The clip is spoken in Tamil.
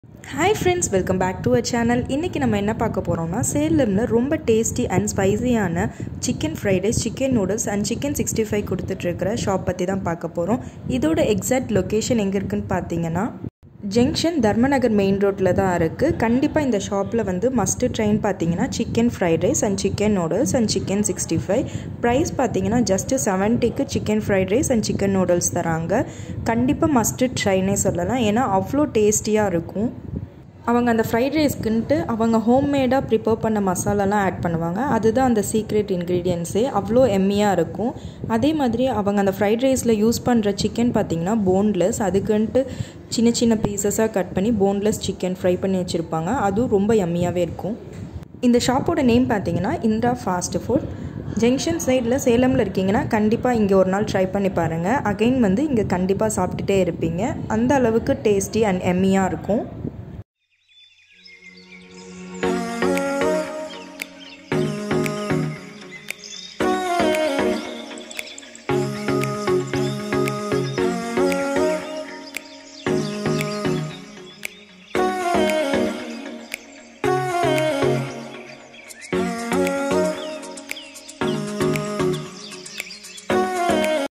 hi friends welcome back to a channel இன்றைக்கி நம்ம என்ன பார்க்க போகிறோம்னா சேலமில் ரொம்ப டேஸ்டி அண்ட் ஸ்பைசியான chicken fried rice chicken noodles and chicken sixty five கொடுத்துட்ருக்கிற ஷாப் பற்றி தான் பார்க்க போகிறோம் இதோட எக்ஸாக்ட் லொக்கேஷன் எங்கே இருக்குன்னு பார்த்தீங்கன்னா ஜங்ஷன் தர்மநகர் மெயின் ரோட்டில் தான் இருக்குது கண்டிப்பாக இந்த ஷாப்பில் வந்து மஸ்ட்டு ட்ரெயின் பார்த்தீங்கன்னா chicken fried rice and chicken noodles and chicken sixty five price பார்த்தீங்கன்னா ஜஸ்ட்டு செவன்ட்டிக்கு chicken fried rice and chicken noodles தராங்க கண்டிப்பாக மஸ்ட்டு ட்ரைனே சொல்லலாம் ஏன்னா அவ்வளோ டேஸ்டியாக இருக்கும் அவங்க அந்த ஃப்ரைட் ரைஸ்க்குன்ட்டு அவங்க ஹோம்மேடாக ப்ரிப்பேர் பண்ண மசாலாலாம் ஆட் பண்ணுவாங்க அதுதான் அந்த சீக்ரெட் இன்க்ரீடியன்ஸே அவ்வளோ எம்மியாக இருக்கும் அதே மாதிரி அவங்க அந்த ஃப்ரைட் ரைஸில் யூஸ் பண்ணுற சிக்கன் பார்த்திங்கன்னா போன்லெஸ் அதுக்குன்ட்டு சின்ன சின்ன பீசஸாக கட் பண்ணி போன்லெஸ் சிக்கன் ஃப்ரை பண்ணி வச்சுருப்பாங்க அதுவும் ரொம்ப எம்மியாகவே இருக்கும் இந்த ஷாப்போட நேம் பார்த்தீங்கன்னா இந்திரா ஃபாஸ்ட் ஃபுட் ஜங்ஷன் சைடில் சேலமில் இருக்கீங்கன்னா கண்டிப்பாக இங்கே ஒரு நாள் ட்ரை பண்ணி பாருங்கள் அகைன் வந்து இங்கே கண்டிப்பாக சாப்பிட்டுட்டே இருப்பீங்க அந்த அளவுக்கு டேஸ்டி அண்ட் எம்மியாக இருக்கும்